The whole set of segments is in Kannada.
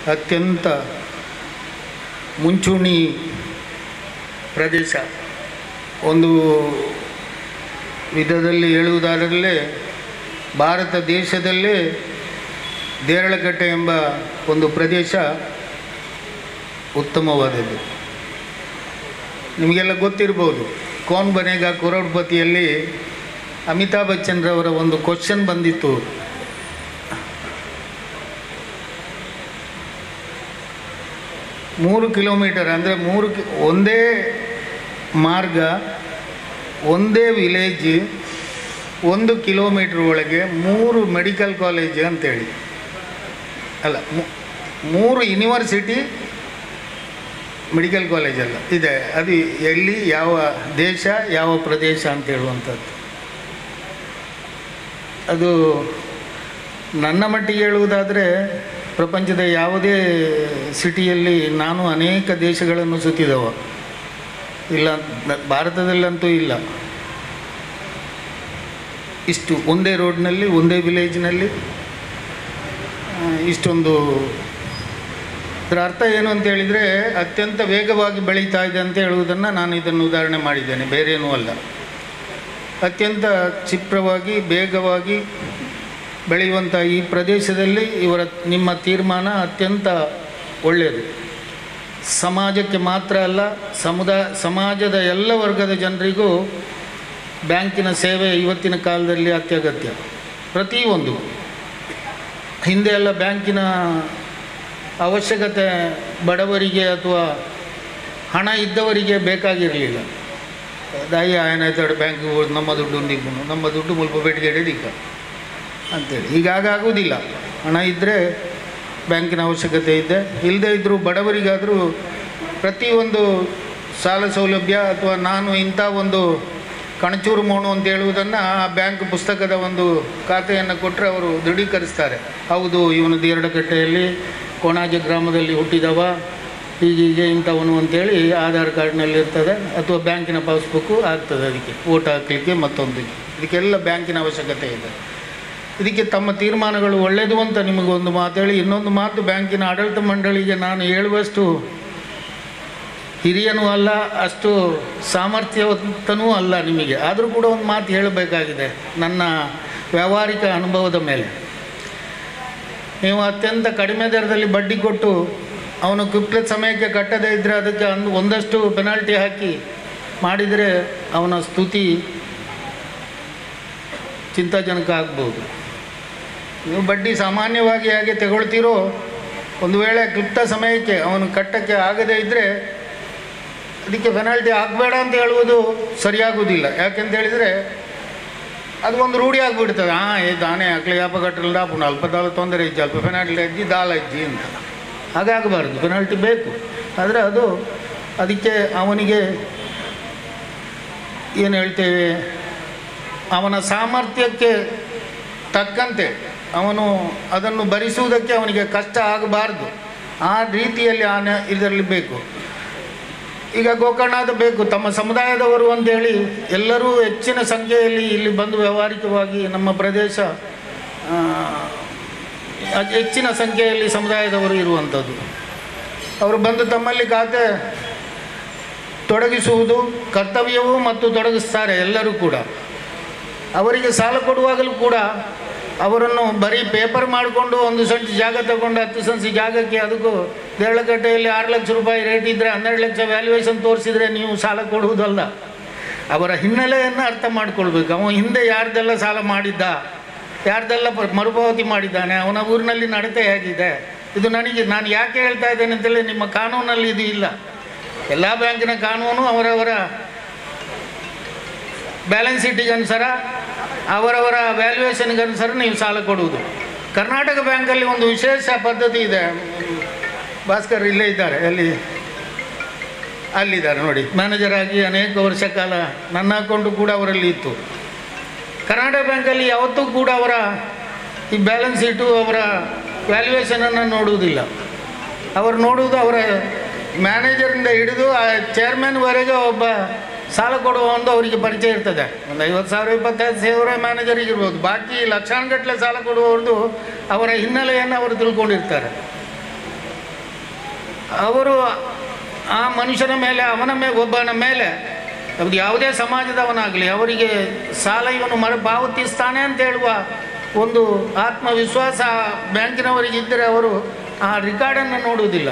ಅತ್ಯಂತ ಮುಂಚೂಣಿ ಪ್ರದೇಶ ಒಂದು ವಿಧದಲ್ಲಿ ಹೇಳುವುದಾದರಲ್ಲೇ ಭಾರತ ದೇಶದಲ್ಲೇ ದೇರಳಕಟ್ಟೆ ಎಂಬ ಒಂದು ಪ್ರದೇಶ ಉತ್ತಮವಾದದ್ದು ನಿಮಗೆಲ್ಲ ಗೊತ್ತಿರ್ಬೋದು ಕೌನ್ ಬನೇಗ ಕರೋಡ್ಪತಿಯಲ್ಲಿ ಅಮಿತಾಬ್ ಬಚ್ಚನ್ರವರ ಒಂದು ಕ್ವಶನ್ ಬಂದಿತ್ತು ಮೂರು ಕಿಲೋಮೀಟರ್ ಅಂದರೆ ಮೂರು ಕಿ ಒಂದೇ ಮಾರ್ಗ ಒಂದೇ ವಿಲೇಜ್ ಒಂದು ಕಿಲೋಮೀಟ್ರ್ ಒಳಗೆ ಮೂರು ಮೆಡಿಕಲ್ ಕಾಲೇಜ್ ಅಂತೇಳಿ ಅಲ್ಲ ಮೂ- ಮೂರು ಯೂನಿವರ್ಸಿಟಿ ಮೆಡಿಕಲ್ ಕಾಲೇಜ್ ಅಲ್ಲ ಇದೆ ಅದು ಎಲ್ಲಿ ಯಾವ ದೇಶ ಯಾವ ಪ್ರದೇಶ ಅಂತ ಹೇಳುವಂಥದ್ದು ಅದು ನನ್ನ ಮಟ್ಟಿಗೆ ಹೇಳುವುದಾದರೆ ಪ್ರಪಂಚದ ಯಾವುದೇ ಸಿಟಿಯಲ್ಲಿ ನಾನು ಅನೇಕ ದೇಶಗಳನ್ನು ಸುತ್ತಿದವ ಇಲ್ಲ ನ- ಭಾರತದಲ್ಲಂತೂ ಇಲ್ಲ ಇಷ್ಟು ಒಂದೇ ರೋಡ್ನಲ್ಲಿ ಒಂದೇ ವಿಲೇಜ್ನಲ್ಲಿ ಆ, ಇಷ್ಟೊಂದು ಇದರ ಅರ್ಥ ಏನು ಅಂತ ಹೇಳಿದರೆ ಅತ್ಯಂತ ವೇಗವಾಗಿ ಬೆಳೀತಾ ಇದೆ ಅಂತ ಹೇಳುವುದನ್ನು ನಾನು ಇದನ್ನು ಉದಾಹರಣೆ ಮಾಡಿದ್ದೇನೆ ಬೇರೇನೂ ಅಲ್ಲ ಅತ್ಯಂತ ಕ್ಷಿಪ್ರವಾಗಿ ಬೇಗವಾಗಿ ಬೆಳೆಯುವಂಥ ಈ ಪ್ರದೇಶದಲ್ಲಿ ಇವರ ನಿಮ್ಮ ತೀರ್ಮಾನ ಅತ್ಯಂತ ಒಳ್ಳೆಯದು ಸಮಾಜಕ್ಕೆ ಮಾತ್ರ ಅಲ್ಲ ಸಮುದಾಯ ಸಮಾಜದ ಎಲ್ಲ ವರ್ಗದ ಜನರಿಗೂ ಬ್ಯಾಂಕಿನ ಸೇವೆ ಇವತ್ತಿನ ಕಾಲದಲ್ಲಿ ಅತ್ಯಗತ್ಯ ಪ್ರತಿಯೊಂದು ಹಿಂದೆ ಎಲ್ಲ ಬ್ಯಾಂಕಿನ ಅವಶ್ಯಕತೆ ಬಡವರಿಗೆ ಅಥವಾ ಹಣ ಇದ್ದವರಿಗೆ ಬೇಕಾಗಿರಲಿಲ್ಲ ದಾಯಿ ಆಯನಾಯ್ತಾడు ಬ್ಯಾಂಕಿಗೆ ಹೋಗಿ ನಮ್ಮ ದುಡ್ಡು ಒಂದಿಬ್ಬನು ನಮ್ಮ ದುಡ್ಡು ಮುಲ್ಪ ಬೇಟಿಗೆ ಹಿಡಿದಿಕ್ಕ ಅಂತೇಳಿ ಈಗ ಆಗುವುದಿಲ್ಲ ಹಣ ಇದ್ದರೆ ಬ್ಯಾಂಕಿನ ಅವಶ್ಯಕತೆ ಇದೆ ಇಲ್ಲದೇ ಇದ್ದರೂ ಬಡವರಿಗಾದರೂ ಪ್ರತಿಯೊಂದು ಸಾಲ ಸೌಲಭ್ಯ ಅಥವಾ ನಾನು ಇಂಥ ಒಂದು ಕಣಚೂರು ಮೋಣು ಅಂತ ಹೇಳುವುದನ್ನು ಆ ಬ್ಯಾಂಕ್ ಪುಸ್ತಕದ ಒಂದು ಖಾತೆಯನ್ನು ಕೊಟ್ಟರೆ ಅವರು ದೃಢೀಕರಿಸ್ತಾರೆ ಹೌದು ಇವನು ದೇರಡಕಟ್ಟೆಯಲ್ಲಿ ಕೊಣಾಜ ಗ್ರಾಮದಲ್ಲಿ ಹುಟ್ಟಿದವ ಹೀಗೀಗೆ ಇಂಥವನು ಅಂತೇಳಿ ಆಧಾರ್ ಕಾರ್ಡ್ನಲ್ಲಿ ಇರ್ತದೆ ಅಥವಾ ಬ್ಯಾಂಕಿನ ಪಾಸ್ಬುಕ್ಕು ಆಗ್ತದೆ ಅದಕ್ಕೆ ಓಟ್ ಹಾಕಲಿಕ್ಕೆ ಮತ್ತೊಂದಕ್ಕೆ ಇದಕ್ಕೆಲ್ಲ ಬ್ಯಾಂಕಿನ ಅವಶ್ಯಕತೆ ಇದೆ ಇದಕ್ಕೆ ತಮ್ಮ ತೀರ್ಮಾನಗಳು ಒಳ್ಳೆಯದು ಅಂತ ನಿಮಗೊಂದು ಮಾತು ಹೇಳಿ ಇನ್ನೊಂದು ಮಾತು ಬ್ಯಾಂಕಿನ ಆಡಳಿತ ಮಂಡಳಿಗೆ ನಾನು ಹೇಳುವಷ್ಟು ಹಿರಿಯನೂ ಅಲ್ಲ ಅಷ್ಟು ಸಾಮರ್ಥ್ಯವಂತನೂ ಅಲ್ಲ ನಿಮಗೆ ಆದರೂ ಕೂಡ ಒಂದು ಮಾತು ಹೇಳಬೇಕಾಗಿದೆ ನನ್ನ ವ್ಯಾವಹಾರಿಕ ಅನುಭವದ ಮೇಲೆ ನೀವು ಅತ್ಯಂತ ಕಡಿಮೆ ದರದಲ್ಲಿ ಬಡ್ಡಿ ಕೊಟ್ಟು ಅವನು ಕುಪ್ಲ ಸಮಯಕ್ಕೆ ಕಟ್ಟದೇ ಇದ್ದರೆ ಅದಕ್ಕೆ ಒಂದು ಒಂದಷ್ಟು ಪೆನಾಲ್ಟಿ ಹಾಕಿ ಮಾಡಿದರೆ ಅವನ ಸ್ತುತಿ ಚಿಂತಾಜನಕ ಆಗ್ಬೋದು ನೀವು ಬಡ್ಡಿ ಸಾಮಾನ್ಯವಾಗಿ ಹೇಗೆ ತಗೊಳ್ತೀರೋ ಒಂದು ವೇಳೆ ಕ್ಲಿಪ್ತ ಸಮಯಕ್ಕೆ ಅವನು ಕಟ್ಟಕ್ಕೆ ಆಗದೇ ಇದ್ದರೆ ಅದಕ್ಕೆ ಪೆನಾಲ್ಟಿ ಹಾಕಬೇಡ ಅಂತ ಹೇಳುವುದು ಸರಿಯಾಗುವುದಿಲ್ಲ ಯಾಕೆಂತ ಹೇಳಿದರೆ ಅದು ಒಂದು ರೂಢಿ ಆಗಿಬಿಡ್ತದೆ ಹಾಂ ಏ ದಾನೆ ಹಾಕ್ಲಿ ಯಾಪ ಕಟ್ಟಲ್ದ ಪುನಃ ಅಲ್ಪ ದಾಲ ತೊಂದರೆ ಇಜ್ಜಿ ಅಲ್ಪ ಪೆನಾಲ್ಟಿ ಅಜ್ಜಿ ದಾಲ ಅಜ್ಜಿ ಅಂತ ಹಾಗಾಗಬಾರ್ದು ಪೆನಾಲ್ಟಿ ಬೇಕು ಆದರೆ ಅದು ಅದಕ್ಕೆ ಅವನಿಗೆ ಏನು ಹೇಳ್ತೇವೆ ಅವನ ಸಾಮರ್ಥ್ಯಕ್ಕೆ ತಕ್ಕಂತೆ ಅವನು ಅದನ್ನು ಭರಿಸುವುದಕ್ಕೆ ಅವನಿಗೆ ಕಷ್ಟ ಆಗಬಾರ್ದು ಆ ರೀತಿಯಲ್ಲಿ ಆನೆ ಇದರಲ್ಲಿ ಬೇಕು ಈಗ ಗೋಕರ್ಣದ ಬೇಕು ತಮ್ಮ ಸಮುದಾಯದವರು ಅಂತೇಳಿ ಎಲ್ಲರೂ ಹೆಚ್ಚಿನ ಸಂಖ್ಯೆಯಲ್ಲಿ ಇಲ್ಲಿ ಬಂದು ವ್ಯಾವಹಾರಿಕವಾಗಿ ನಮ್ಮ ಪ್ರದೇಶ ಆ, ಅತಿ ಹೆಚ್ಚಿನ ಸಂಖ್ಯೆಯಲ್ಲಿ ಸಮುದಾಯದವರು ಇರುವಂಥದ್ದು ಅವರು ಬಂದು ತಮ್ಮಲ್ಲಿ ಖಾತೆ ತೊಡಗಿಸುವುದು ಕರ್ತವ್ಯವೂ ಮತ್ತು ತೊಡಗಿಸ್ತಾರೆ ಎಲ್ಲರೂ ಕೂಡ ಅವರಿಗೆ ಸಾಲ ಕೊಡುವಾಗಲೂ ಕೂಡ ಅವರನ್ನು ಬರೀ ಪೇಪರ್ ಮಾಡಿಕೊಂಡು ಒಂದು ಸೆಂಟ್ ಜಾಗ ತಗೊಂಡು ಹತ್ತು ಸೆನ್ಸ್ ಜಾಗಕ್ಕೆ ಅದಕ್ಕೂ ದೇರಳಕಟ್ಟೆಯಲ್ಲಿ ಆರು ಲಕ್ಷ ರೂಪಾಯಿ ರೇಟ್ ಇದ್ದರೆ ಹನ್ನೆರಡು ಲಕ್ಷ ವ್ಯಾಲ್ಯೂಯೇಷನ್ ತೋರಿಸಿದರೆ ನೀವು ಸಾಲ ಕೊಡುವುದಲ್ಲ ಅವರ ಹಿನ್ನೆಲೆಯನ್ನು ಅರ್ಥ ಮಾಡ್ಕೊಳ್ಬೇಕು ಅವ ಹಿಂದೆ ಯಾರ್ದೆಲ್ಲ ಸಾಲ ಮಾಡಿದ್ದ ಯಾರ್ದೆಲ್ಲ ಪ- ಮರುಪಾವತಿ ಮಾಡಿದ್ದಾನೆ ಅವನ ಊರಿನಲ್ಲಿ ನಡತೆ ಹೇಗಿದೆ ಇದು ನನಗೆ ನಾನು ಯಾಕೆ ಹೇಳ್ತಾ ಇದ್ದೇನೆ ಅಂತೇಳಿ ನಿಮ್ಮ ಕಾನೂನಲ್ಲಿ ಇದು ಇಲ್ಲ ಎಲ್ಲ ಬ್ಯಾಂಕಿನ ಕಾನೂನು ಅವರವರ ಬ್ಯಾಲೆನ್ಸ್ ಶೀಟಿಗೆ ಅನುಸಾರ ಅವರವರ ವ್ಯಾಲ್ಯೂಯೇಷನ್ಗೆ ಅನುಸಾರ ನೀವು ಸಾಲ ಕೊಡುವುದು ಕರ್ನಾಟಕ ಬ್ಯಾಂಕಲ್ಲಿ ಒಂದು ವಿಶೇಷ ಪದ್ಧತಿ ಇದೆ ಭಾಸ್ಕರ್ ಇಲ್ಲೇ ಇದ್ದಾರೆ ಅಲ್ಲಿ ಅಲ್ಲಿದ್ದಾರೆ ನೋಡಿ ಮ್ಯಾನೇಜರ್ ಆಗಿ ಅನೇಕ ವರ್ಷ ಕಾಲ ನನ್ನ ಅಕೌಂಟು ಕೂಡ ಅವರಲ್ಲಿ ಇತ್ತು ಕರ್ನಾಟಕ ಬ್ಯಾಂಕಲ್ಲಿ ಯಾವತ್ತೂ ಕೂಡ ಅವರ ಈ ಬ್ಯಾಲೆನ್ಸ್ ಶೀಟು ಅವರ ವ್ಯಾಲ್ಯೂಯೇಷನನ್ನು ನೋಡುವುದಿಲ್ಲ ಅವರು ನೋಡುವುದು ಅವರ ಮ್ಯಾನೇಜರಿಂದ ಹಿಡಿದು ಆ ಚೇರ್ಮನ್ವರೆಗೆ ಒಬ್ಬ ಸಾಲ ಕೊಡುವ ಒಂದು ಅವರಿಗೆ ಪರಿಚಯ ಇರ್ತದೆ ಒಂದು ಐವತ್ತು ಸಾವಿರ ಇಪ್ಪತ್ತೈದು ಸಾವಿರ ಮ್ಯಾನೇಜರಿಗೆ ಇರ್ಬೋದು ಬಾಕಿ ಲಕ್ಷಾನುಗಟ್ಟಲೆ ಸಾಲ ಕೊಡುವವ್ರದ್ದು ಅವರ ಹಿನ್ನೆಲೆಯನ್ನು ಅವರು ತಿಳ್ಕೊಂಡಿರ್ತಾರೆ ಅವರು ಆ ಮನುಷ್ಯನ ಮೇಲೆ ಅವನ ಮೇಲೆ ಒಬ್ಬನ ಮೇಲೆ ಅದು ಯಾವುದೇ ಸಮಾಜದವನಾಗಲಿ ಅವರಿಗೆ ಸಾಲ ಇವನು ಮರು ಪಾವತಿಸ್ತಾನೆ ಅಂತ ಹೇಳುವ ಒಂದು ಆತ್ಮವಿಶ್ವಾಸ ಬ್ಯಾಂಕಿನವರಿಗೆ ಇದ್ದರೆ ಅವರು ಆ ರೆಕಾರ್ಡನ್ನು ನೋಡುವುದಿಲ್ಲ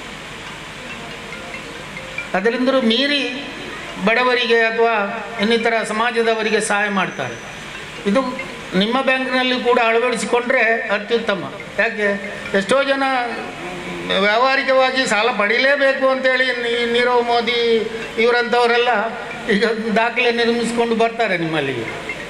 ಅದರಿಂದಲೂ ಮೀರಿ ಬಡವರಿಗೆ ಅಥವಾ ಇನ್ನಿತರ ಸಮಾಜದವರಿಗೆ ಸಹಾಯ ಮಾಡ್ತಾರೆ ಇದು ನಿಮ್ಮ ಬ್ಯಾಂಕ್ನಲ್ಲಿ ಕೂಡ ಅಳವಡಿಸಿಕೊಂಡ್ರೆ ಅತ್ಯುತ್ತಮ ಯಾಕೆ ಎಷ್ಟೋ ಜನ ವ್ಯಾವಹಾರಿಕವಾಗಿ ಸಾಲ ಪಡೀಲೇಬೇಕು ಅಂತೇಳಿ ನೀ- ನೀರವ್ ಮೋದಿ ಇವರಂಥವರೆಲ್ಲ ಈಗ ದಾಖಲೆ ನಿರ್ಮಿಸಿಕೊಂಡು ಬರ್ತಾರೆ ನಿಮ್ಮಲ್ಲಿಗೆ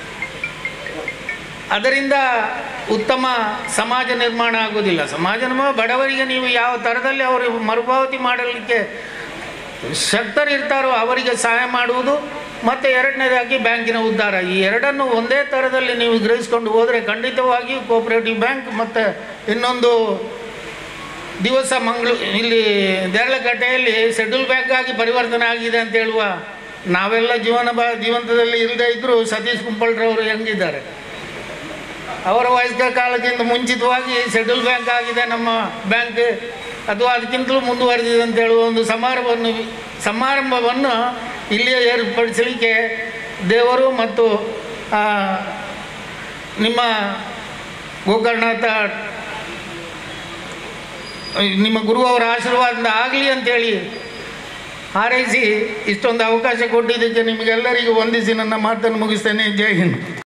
ಅದರಿಂದ ಉತ್ತಮ ಸಮಾಜ ನಿರ್ಮಾಣ ಆಗೋದಿಲ್ಲ ಸಮಾಜ ನಿರ್ಮಾಣ ಬಡವರಿಗೆ ನೀವು ಯಾವ ಥರದಲ್ಲಿ ಅವರು ಮರುಪಾವತಿ ಮಾಡಲಿಕ್ಕೆ ಶಕ್ತರಿರ್ತಾರೋ ಅವರಿಗೆ ಸಹಾಯ ಮಾಡುವುದು ಮತ್ತು ಎರಡನೇದಾಗಿ ಬ್ಯಾಂಕಿನ ಉದ್ಧಾರ ಈ ಎರಡನ್ನು ಒಂದೇ ಥರದಲ್ಲಿ ನೀವು ಗ್ರಹಿಸ್ಕೊಂಡು ಹೋದರೆ ಖಂಡಿತವಾಗಿಯೂ ಕೋಆಪರೇಟಿವ್ ಬ್ಯಾಂಕ್ ಮತ್ತು ಇನ್ನೊಂದು ದಿವಸ ಮಂಗಳೂ ಇಲ್ಲಿ ದೇರಳಕಟ್ಟೆಯಲ್ಲಿ ಶೆಡ್ಯೂಲ್ ಬ್ಯಾಂಕ್ ಆಗಿ ಪರಿವರ್ತನೆ ಆಗಿದೆ ಅಂತ ಹೇಳುವ ನಾವೆಲ್ಲ ಜೀವನ ಬಾ ಜೀವಂತದಲ್ಲಿ ಇಲ್ಲದೇ ಇದ್ದರೂ ಸತೀಶ್ ಕುಂಪಳ್ರವರು ಹೆಂಗಿದ್ದಾರೆ ಅವರ ವಯಸ್ಕ ಕಾಲಕ್ಕಿಂತ ಮುಂಚಿತವಾಗಿ ಶೆಡ್ಯೂಲ್ ಬ್ಯಾಂಕ್ ಆಗಿದೆ ನಮ್ಮ ಬ್ಯಾಂಕ್ ಅಥವಾ ಅದಕ್ಕಿಂತಲೂ ಮುಂದುವರೆದಿದೆ ಅಂತ ಹೇಳುವ ಒಂದು ಸಮಾರಂಭವನ್ನು ಸಮಾರಂಭವನ್ನು ಇಲ್ಲಿಯೇ ಏರ್ಪಡಿಸಲಿಕ್ಕೆ ದೇವರು ಮತ್ತು ಆ, ನಿಮ್ಮ ಗೋಕರ್ಣಾಥ ನಿಮ್ಮ ಗುರು ಅವರ ಆಶೀರ್ವಾದದಿಂದ ಆಗಲಿ ಅಂತೇಳಿ ಹಾರೈಸಿ ಇಷ್ಟೊಂದು ಅವಕಾಶ ಕೊಟ್ಟಿದ್ದಕ್ಕೆ ನಿಮಗೆಲ್ಲರಿಗೂ ವಂದಿಸಿ ನನ್ನ ಮಾತನ್ನು ಮುಗಿಸ್ತೇನೆ ಜೈ ಹಿಂದ್